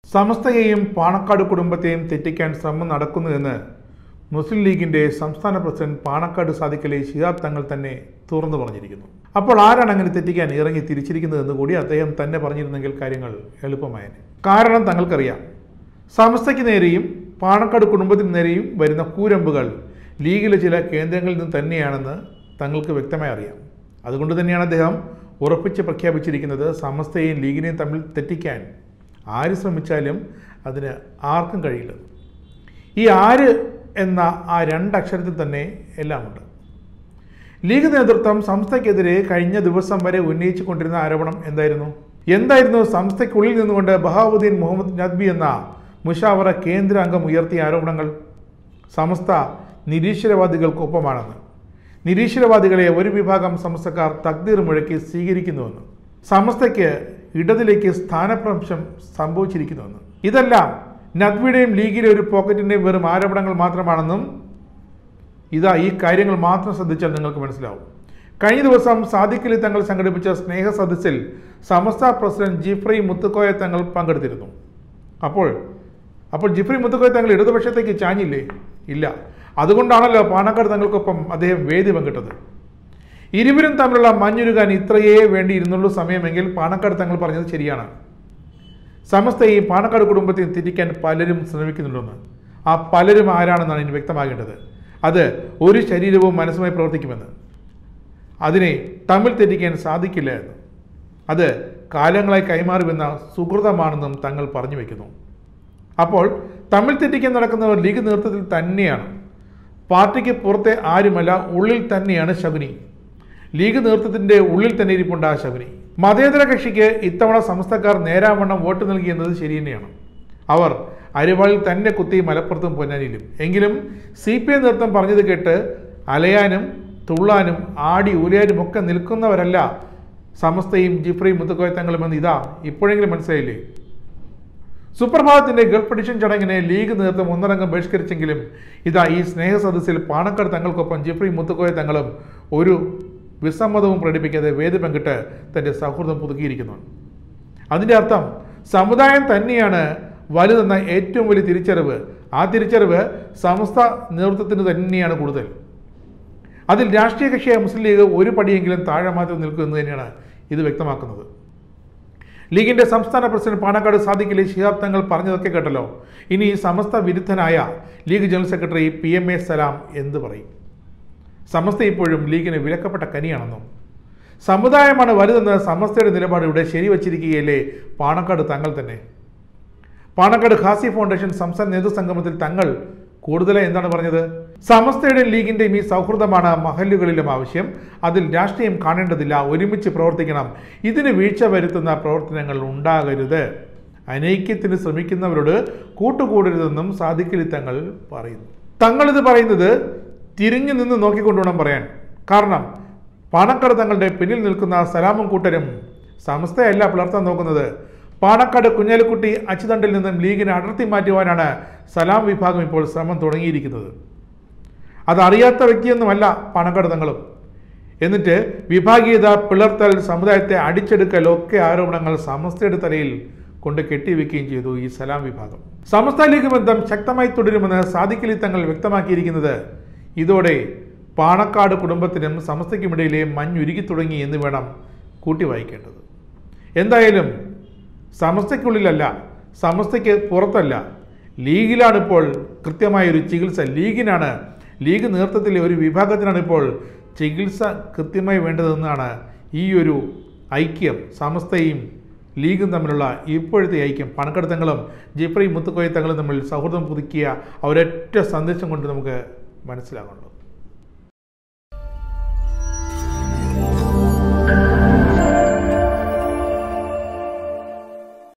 സമസ്തയെയും പാണക്കാട് കുടുംബത്തെയും തെറ്റിക്കാൻ ശ്രമം നടക്കുന്നുവെന്ന് മുസ്ലിം ലീഗിന്റെ സംസ്ഥാന പ്രസിഡന്റ് പാണക്കാട് സാദിഖലി ശിഹാബ് തങ്ങൾ തന്നെ തുറന്നു പറഞ്ഞിരിക്കുന്നു അപ്പോൾ ആരാണ് അങ്ങനെ തെറ്റിക്കാൻ ഇറങ്ങി തിരിച്ചിരിക്കുന്നതെന്ന് കൂടി അദ്ദേഹം തന്നെ പറഞ്ഞിരുന്നെങ്കിൽ കാര്യങ്ങൾ എളുപ്പമായേനെ കാരണം തങ്ങൾക്കറിയാം സമസ്തയ്ക്ക് നേരെയും പാണക്കാട് കുടുംബത്തിന് നേരെയും വരുന്ന കൂരമ്പുകൾ ലീഗിലെ ചില കേന്ദ്രങ്ങളിൽ നിന്ന് തന്നെയാണെന്ന് തങ്ങൾക്ക് വ്യക്തമായി അറിയാം അതുകൊണ്ട് തന്നെയാണ് അദ്ദേഹം ഉറപ്പിച്ച് പ്രഖ്യാപിച്ചിരിക്കുന്നത് സമസ്തയെയും ലീഗിനെയും തമ്മിൽ തെറ്റിക്കാൻ ആര് ശ്രമിച്ചാലും അതിന് ആർക്കും കഴിയില്ല ഈ ആര് എന്ന ആ രണ്ടക്ഷരത്തിൽ തന്നെ എല്ലാമുണ്ട് ലീഗ് നേതൃത്വം സംസ്ഥയ്ക്കെതിരെ കഴിഞ്ഞ ദിവസം വരെ ഉന്നയിച്ചു കൊണ്ടിരുന്ന ആരോപണം എന്തായിരുന്നു എന്തായിരുന്നു സംസ്ഥയ്ക്കുള്ളിൽ നിന്നുകൊണ്ട് ബഹാവുദ്ദീൻ മുഹമ്മദ് നദ്ബി എന്ന മുഷാവറ കേന്ദ്ര അംഗം ഉയർത്തിയ ആരോപണങ്ങൾ സമസ്ത നിരീശ്വരവാദികൾക്കൊപ്പമാണെന്ന് നിരീശ്വരവാദികളെ ഒരു വിഭാഗം സമസ്തക്കാർ തക്തീർ മുഴക്കി സ്വീകരിക്കുന്നുവെന്ന് സമസ്തയ്ക്ക് ഇടതിലേക്ക് സ്ഥാനഭ്രംശം സംഭവിച്ചിരിക്കുന്നുവെന്ന് ഇതെല്ലാം നദ്വിയുടെയും ലീഗിലെ ഒരു പോക്കറ്റിൻ്റെയും വെറും ആരോപണങ്ങൾ മാത്രമാണെന്നും ഇതാ ഈ കാര്യങ്ങൾ മാത്രം ശ്രദ്ധിച്ചാൽ നിങ്ങൾക്ക് മനസ്സിലാവും കഴിഞ്ഞ ദിവസം സാദിഖലി തങ്ങൾ സംഘടിപ്പിച്ച സ്നേഹ സദസ്സിൽ സമസ്ത പ്രസിഡന്റ് ജിഫ്രി മുത്തുക്കോയ തങ്ങൾ പങ്കെടുത്തിരുന്നു അപ്പോൾ അപ്പോൾ ജിഫ്രി മുത്തുക്കോയ തങ്ങൾ ഇടതുപക്ഷത്തേക്ക് ചാഞ്ഞില്ലേ ഇല്ല അതുകൊണ്ടാണല്ലോ പാണക്കാട് തങ്ങൾക്കൊപ്പം അദ്ദേഹം വേദി പങ്കിട്ടത് ഇരുവരും തമ്മിലുള്ള മഞ്ഞുരുകാൻ ഇത്രയേ വേണ്ടിയിരുന്നുള്ളൂ സമയമെങ്കിൽ പാണക്കാട് തങ്ങൾ പറഞ്ഞത് ശരിയാണ് സമസ്തയെയും പാണക്കാട് കുടുംബത്തെയും തെറ്റിക്കാൻ പലരും ശ്രമിക്കുന്നുണ്ടെന്ന് ആ പലരും ആരാണെന്നാണ് ഇനി വ്യക്തമാകേണ്ടത് അത് ഒരു ശരീരവും മനസ്സുമായി പ്രവർത്തിക്കുമെന്ന് അതിനെ തമ്മിൽ തെറ്റിക്കാൻ സാധിക്കില്ല എന്ന് അത് കാലങ്ങളായി കൈമാറുമെന്ന സുഹൃതമാണെന്നും തങ്ങൾ പറഞ്ഞു വയ്ക്കുന്നു അപ്പോൾ തമ്മിൽ തെറ്റിക്കാൻ നടക്കുന്നവർ ലീഗ് നേതൃത്വത്തിൽ തന്നെയാണ് പാർട്ടിക്ക് പുറത്തെ ആരുമല്ല ഉള്ളിൽ തന്നെയാണ് ശകുനി ലീഗ് നേതൃത്വത്തിന്റെ ഉള്ളിൽ തന്നെ ഇരിപ്പുണ്ട് ആ ശകുനി മതേതര കക്ഷിക്ക് ഇത്തവണ സംസ്ഥക്കാർ നേരാവണ്ണം വോട്ട് നൽകി എന്നത് ശരി തന്നെയാണ് അവർ അരിവാളിൽ തന്നെ കുത്തി മലപ്പുറത്തും പൊന്നാനിയിലും എങ്കിലും സി പി ഐ നേതൃത്വം പറഞ്ഞത് കേട്ട് അലയാനും തുള്ളാനും ആടി ഉലയാനും ഒക്കെ നിൽക്കുന്നവരല്ല സമസ്തയും ജിഫ്രയും മുത്തുക്കോയ തങ്ങളുമെന്ന് ഇതാ ഇപ്പോഴെങ്കിലും മനസ്സിലായില്ലേ സുപ്രഭാതത്തിന്റെ ഗൾഫ് എഡിഷൻ ചടങ്ങിനെ ലീഗ് നേതൃത്വം ഒന്നടങ്കം ബഹിഷ്കരിച്ചെങ്കിലും ഇതാ ഈ സ്നേഹ സദസ്സിൽ പാണക്കാട് തങ്ങൾക്കൊപ്പം ജിഫ്രി മുത്തുക്കോയ തങ്ങളും ഒരു വിസമ്മതവും പ്രകടിപ്പിക്കാതെ വേദി പങ്കിട്ട് തന്റെ സൗഹൃദം പുതുക്കിയിരിക്കുന്നു അതിന്റെ അർത്ഥം സമുദായം തന്നെയാണ് വലുതെന്ന ഏറ്റവും വലിയ തിരിച്ചറിവ് ആ തിരിച്ചറിവ് സമസ്ത നേതൃത്വത്തിന് തന്നെയാണ് കൂടുതൽ അതിൽ രാഷ്ട്രീയ കക്ഷിയായ മുസ്ലിം ലീഗ് ഒരു പടിയെങ്കിലും താഴെ മാത്രം നിൽക്കും എന്ന് തന്നെയാണ് ഇത് വ്യക്തമാക്കുന്നത് ലീഗിന്റെ സംസ്ഥാന പ്രസിഡന്റ് പാണക്കാട് സാദിഖലി ശിഹാബ് തങ്ങൾ പറഞ്ഞതൊക്കെ കേട്ടല്ലോ ഇനി ഈ സമസ്ത വിരുദ്ധനായ league general secretary P M A Salam എന്ത് പറയും സമസ്ത ഇപ്പോഴും ലീഗിന് വിലക്കപ്പെട്ട കനിയാണെന്നും സമുദായമാണ് വലുതെന്ന് സമസ്തയുടെ നിലപാട് ഇവിടെ ശരിവച്ചിരിക്കുകയല്ലേ പാണക്കാട് തങ്ങൾ തന്നെ പാണക്കാട് ഖാസി ഫൗണ്ടേഷൻ സംസ്ഥാന നേതൃസംഗമത്തിൽ തങ്ങൾ കൂടുതലായി എന്താണ് പറഞ്ഞത് സമസ്തയുടെയും ലീഗിന്റെയും ഈ സൗഹൃദമാണ് മഹല്ലുകളിലും ആവശ്യം അതിൽ രാഷ്ട്രീയം കാണേണ്ടതില്ല ഒരുമിച്ച് പ്രവർത്തിക്കണം ഇതിന് വീഴ്ച വരുത്തുന്ന പ്രവർത്തനങ്ങൾ ഉണ്ടാകരുത് അനൈക്യത്തിന് ശ്രമിക്കുന്നവരോട് കൂട്ടുകൂടരുതെന്നും സാധിക്കലി തങ്ങൾ പറയുന്നു തങ്ങളിത് പറയുന്നത് തിരിഞ്ഞു നിന്ന് നോക്കിക്കൊണ്ടുവേണം പറയാൻ കാരണം പാണക്കാട് തങ്ങളുടെ പിന്നിൽ നിൽക്കുന്ന സലാമും കൂട്ടരും സമസ്തയല്ല പിളർത്താൻ നോക്കുന്നത് പാണക്കാട് കുഞ്ഞാലിക്കുട്ടി അച്ചുതണ്ടിൽ നിന്നും ലീഗിനെ അടർത്തി മാറ്റുവാനാണ് സലാം വിഭാഗം ഇപ്പോൾ ശ്രമം തുടങ്ങിയിരിക്കുന്നത് അതറിയാത്ത വ്യക്തിയൊന്നുമല്ല പാണക്കാട് തങ്ങളും എന്നിട്ട് വിഭാഗീയത പിളർത്തൽ സമുദായത്തെ അടിച്ചെടുക്കൽ ഒക്കെ ആരോപണങ്ങൾ സമസ്തയുടെ തലയിൽ കൊണ്ട് കെട്ടിവെക്കുകയും ചെയ്തു ഈ സലാം വിഭാഗം സമസ്ത ലീഗ് ബന്ധം ശക്തമായി തുടരുമെന്ന് സാദിഖലി തങ്ങൾ വ്യക്തമാക്കിയിരിക്കുന്നത് ഇതോടെ പാണക്കാട് കുടുംബത്തിനും സമസ്തയ്ക്കുമിടയിലെ മഞ്ഞുരുകി തുടങ്ങി എന്ന് വേണം കൂട്ടി വായിക്കേണ്ടത് എന്തായാലും സമസ്തയ്ക്കുള്ളിലല്ല സമസ്തയ്ക്ക് പുറത്തല്ല ലീഗിലാണ് ഇപ്പോൾ കൃത്യമായൊരു ചികിത്സ ലീഗിനാണ് ലീഗ് നേതൃത്വത്തിലെ ഒരു വിഭാഗത്തിനാണ് ഇപ്പോൾ ചികിത്സ കൃത്യമായി വേണ്ടതെന്നാണ് ഈ ഒരു ഐക്യം സമസ്തയും ലീഗും തമ്മിലുള്ള ഇപ്പോഴത്തെ ഐക്യം പണക്കെടുത്തങ്ങളും ജിഫ്രി മുത്തുക്കോയ തങ്ങളും തമ്മിൽ സൗഹൃദം പുതുക്കിയ ആ ഒരൊറ്റ സന്ദേശം കൊണ്ട് നമുക്ക് മനസ്സിലാകുന്നുള്ളൂ